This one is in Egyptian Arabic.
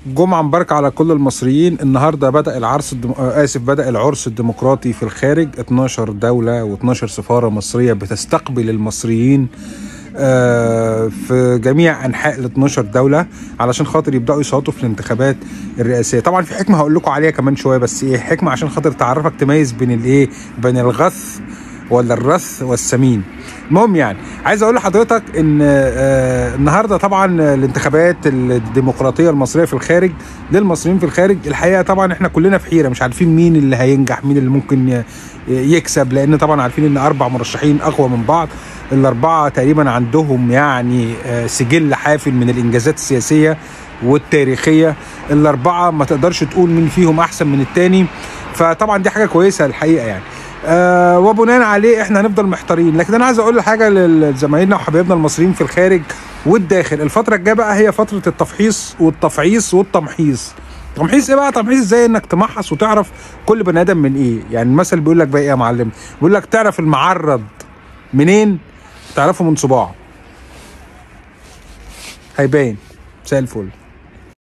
جمعة مباركة على كل المصريين النهاردة بدأ العرس الدم... آه، آسف بدأ العرس الديمقراطي في الخارج 12 دولة و12 سفارة مصرية بتستقبل المصريين آه، في جميع انحاء ال 12 دوله علشان خاطر يبداوا يصوتوا في الانتخابات الرئاسيه طبعا في حكمه هقول لكم عليها كمان شويه بس ايه حكمه عشان خاطر تعرفك تميز بين الايه بين الغث ولا الرث والسمين المهم يعني عايز اقول لحضرتك ان آه، النهارده طبعا الانتخابات الديمقراطيه المصريه في الخارج للمصريين في الخارج الحقيقه طبعا احنا كلنا في حيره مش عارفين مين اللي هينجح مين اللي ممكن ي- يكسب لان طبعا عارفين ان اربع مرشحين اقوى من بعض الاربعه تقريبا عندهم يعني آه، سجل حافل من الانجازات السياسيه والتاريخيه الاربعه ما تقدرش تقول مين فيهم احسن من التاني فطبعا دي حاجه كويسه الحقيقه يعني آه وبناء عليه احنا هنفضل محتارين لكن انا عايز اقول حاجه لزمايلنا وحبايبنا المصريين في الخارج والداخل الفتره الجايه بقى هي فتره التفحيص والتفعيص والتمحيص تمحيص ايه بقى تمحيص ازاي انك تمحص وتعرف كل بني ادم من ايه يعني المثل بيقول لك بقى ايه يا معلم بيقول لك تعرف المعرض منين تعرفه من صباعه هيبان زي الفل